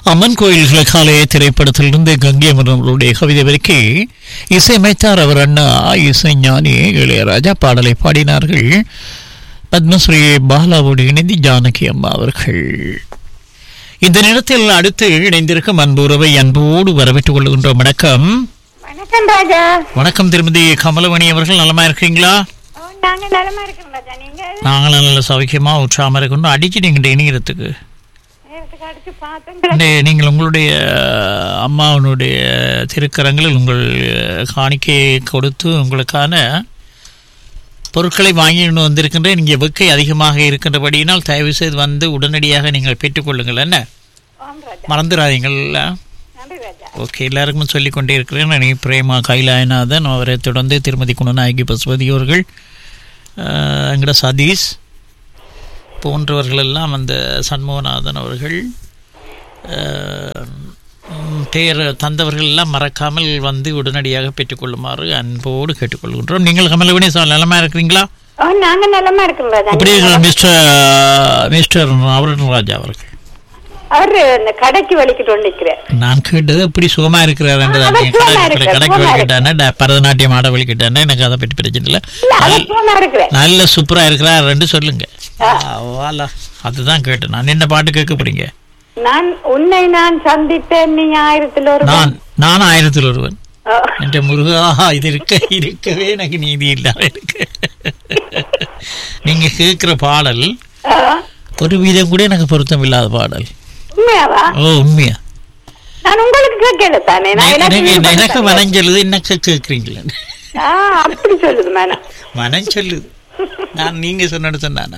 அம்மன் கோயில்கள் காலைய திரைப்படத்திலிருந்து கங்கை மன்னர்களுடைய கவிதை வரைக்கு இசையமைத்தார் அவர் அண்ணா இசைஞானி இளையராஜா பாடலை பாடினார்கள் பத்மஸ்ரீ பாலாவோடு இணைந்து ஜானகி அம்மா அவர்கள் இந்த நேரத்தில் அடுத்து இணைந்திருக்கும் அன்புறவை அன்போடு வரவேற்றுக் கொள்கின்றோம் வணக்கம் வணக்கம் ராஜா வணக்கம் திருமதி கமலமணி அவர்கள் நலமா இருக்கீங்களா ஓ, நாங்க நலமா இருக்கோம் ராஜா நீங்க நாங்களும் நல்ல சௌக்கியமா உற்சாகமா இருக்கணும் அடிச்சு நீங்க இணையறதுக்கு நேரத்துக்கு அடிச்சு பார்த்தேன் இந்த நீங்கள் உங்களுடைய அம்மாவனுடைய திருக்கரங்களில் உங்கள் காணிக்கை கொடுத்து உங்களுக்கான பொருட்களை வாங்கிட்டு வந்திருக்கின்றேன் இங்கே வெக்கை அதிகமாக இருக்கின்றபடியினால் தயவு செய்து வந்து உடனடியாக நீங்கள் பெற்றுக்கொள்ளுங்கள் என்ன ஆம் ராஜா மறந்துடாதீங்கள் நன்றி ராஜா ஓகே எல்லாருக்கும் சொல்லிக் கொண்டே இருக்கிறேன் நீ பிரேமா கைலாயநாதன் அவரை தொடர்ந்து திருமதி குணநாயகி பசுபதி அவர்கள் அஹ், எங்கட சதீஷ் போன்றவர்கள் எல்லாம் அந்த சண்முகநாதன் அவர்கள் அஹ், ம், பேர் தந்தவர்கள் எல்லாம் மறக்காமல் வந்து உடனடியாக பெற்றுக்கொள்ளுமாறு அன்போடு கேட்டுக்கொள்கின்றோம் நீங்கள் கமலவணி நலமா இருக்கிறீங்களா ஓ நாங்க நலமா இருக்கோம் ராஜா எப்படி இருக்கிற மிஸ்டர் மிஸ்டர் அவரன் ராஜா அவர்கள் அவரு இந்த கடைக்கு வலிக்கிட்டு வந்து நிக்கிறேன் நான் கேட்டது எப்படி சுகமா இருக்கிறார் ஆ, அவர் சுகமா இருக்கிறார், கடைக்கு சுகமா வலிக்கிட்டானே பரதநாட்டியம் ஆட வலிக்கிட்டானே எனக்கு அதை பற்றி பிரச்சனை இல்லை இல்ல அவர் சும்மா இருக்கிறேன் நல்ல சூப்பரா இருக்கிறார் ரெண்டு சொல்லுங்க வாலா அதுதான் கேட்டேன் நான் என்ன பாட்டு கேட்க போறீங்க நான் உன்னை நான் சந்தித்தேன் நீ ஆயிரத்தில் ஒரு நான் நான் ஆயிரத்தில் ஒருவன் ஓ, என்ற முருகா இது இருக்க இருக்கவே எனக்கு நீதி இல்லாம இருக்கு நீங்க கேட்கிற பாடல் ஓ, ஒரு வீதம் கூட எனக்கு பொருத்தம் இல்லாத பாடல் உண்மையாவா ஓ உண்மையா நான் உங்களுக்கு கேட்கல தானே நான் எனக்கு எனக்கு இது எனக்கு பண்ண மனம் சொல்லுது என்ன கேட்குறீங்களே ஆ அப்படி சொல்லுது மேடம் மனம் சொல்லுது நான் நீங்க சொன்னது சொன்னானா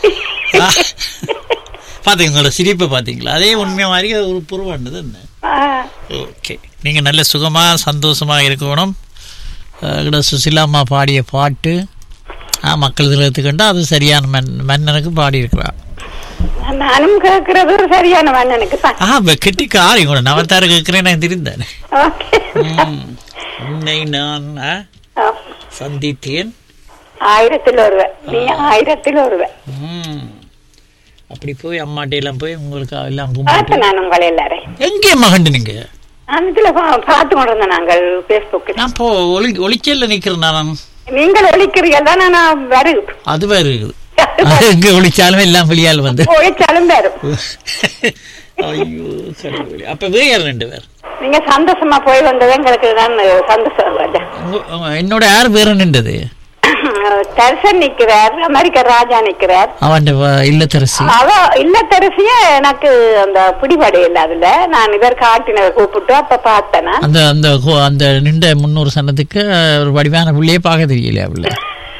பாத்தீங்க உங்களோட சிரிப்பை பாத்தீங்களா அதே உண்மை மாதிரி ஒரு புருவானது என்ன ஓகே நீங்க நல்ல சுகமா சந்தோஷமா இருக்கணும் அஹ் கூட சுசிலாம்மா பாடிய பாட்டு ஆ மக்கள் திலகத்துக்கண்டா அது சரியான மன் மன்னனுக்கு பாடி இருக்கிறா நானும் கேட்கறது ஒரு சரியான மன்னனுக்கு தான் ஆ கெட்டி காரி கூட நவத்தாறு கேட்கிறேன் நான் தெரிந்தேன் ஓகே உன்னை நான் ஆ, ஓ, சந்தித்தேன் ஆயிரத்தில் ஒருவன் நீ ஆயிரத்தில் ஒருவன் ம். அப்படி போய் அம்மாட்டையெல்லாம் போய் உங்களுக்கு எல்லாம் கும்பிட்டு பார்த்து நான் உங்களை எல்லாரையும் எங்கே மகண்டு நீங்க அந்தத்துல பார்த்து கொண்டிருந்தோம் நாங்கள் பேஸ்புக்கில் நான் இப்போ ஒளி ஒளிச்சல்ல நிக்கிறேன் நான் நீங்கள் ஒழிக்கிறீர்கள் தான் நான் வரும் அது வேறு இருக்குது அது எங்க ஒளிச்சாலும் எல்லாம் வெளியால் வந்து ஒழிச்சாலும் வரும் ஐயோ கடவுளே. அப்ப வேற ரெண்டு பேர் நீங்க சந்தோஷமா போய் வந்தது எங்களுக்கு தான் சந்தோஷம் ராஜா உங்க- உங்க- என்னோட யார் வேற நின்றது தரிசன் நிக்கிறார் அமெரிக்க ராஜா நிக்கிறார் அவன் இல்லத்தரசி அவ இல்லத்தரசிய எனக்கு அந்த பிடிபடை இல்ல அதுல நான் இவர் காட்டினதை கூப்பிட்டு அப்ப பார்த்தேனா அந்த அந்த கோ- அந்த நின்ற முன்னூறு சனத்துக்கு ஒரு வடிவான புள்ளையே பார்க்க தெரியல அவள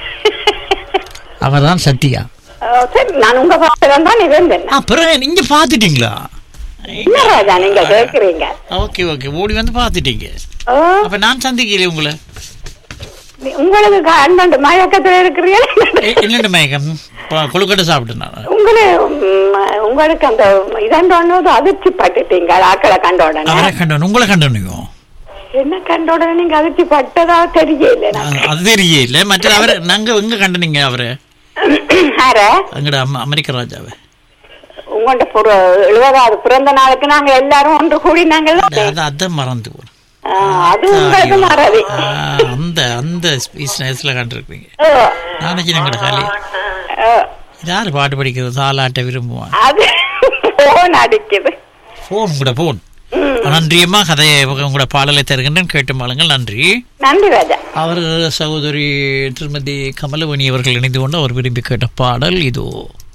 அவர்தான் சத்யா அஹ் சரி நான் உங்க பார்த்ததான் தான் இருந்தேன் அப்புறம் நீங்க பாத்துட்டீங்களா என்ன ராஜா நீங்க கேக்குறீங்க ஓகே ஓகே ஓடி வந்து பாத்துட்டீங்க ஓ, அப்ப நான் சந்திக்கல உங்களை நீ- உங்களுக்கு அண்ணன் மயக்கத்துல இருக்கிறீர்கள் எ- என்னண்டு மயக்கம் ப- கொழுக்கட்டை சாப்பிட்டேன் நான் உங்களே உம், உங்களுக்கு அந்த இதன் அதிர்ச்சி பட்டுட்டீங்க ஆக்களை கண்ட உடனே அவரை கண்டவன் உங்களை கண்டவனையும் என்ன கண்ட உடனே நீங்க அதிர்ச்சி பட்டதா தெரியல எனக்கு. அது தெரியல மற்ற அவரை நாங்க எங்க கண்டனீங்க அவரை யார எங்கட அம்ம- அமெரிக்க ராஜாவை உங்கள்ட்ட புற எழுபதாவது பிறந்த நாளுக்கு நாங்க எல்லாரும் ஒன்று கூடி நாங்கள் அது அதான் மறந்து போனேன் அது உங்களுக்கு மறதி ஆ, அந்த அந்த ஸ்பீஸ்ல கண்டிருப்பீங்க ஓ, நாளைக்கு எங்கட காலி ஓ, யார் பாட்டு படிக்கிறது தாலாட்ட விரும்புவான் அது போன் அடிக்குது போன் கூட போன் நன்றியம்மா கதையை உங்களோட பாடலை தருகின்றேன் கேட்டு மாளுங்கள் நன்றி நன்றி ராஜா அவர் சகோதரி திருமதி கமலவணி அவர்கள் இணைந்து கொண்டு அவர் விரும்பி கேட்ட பாடல் இதோ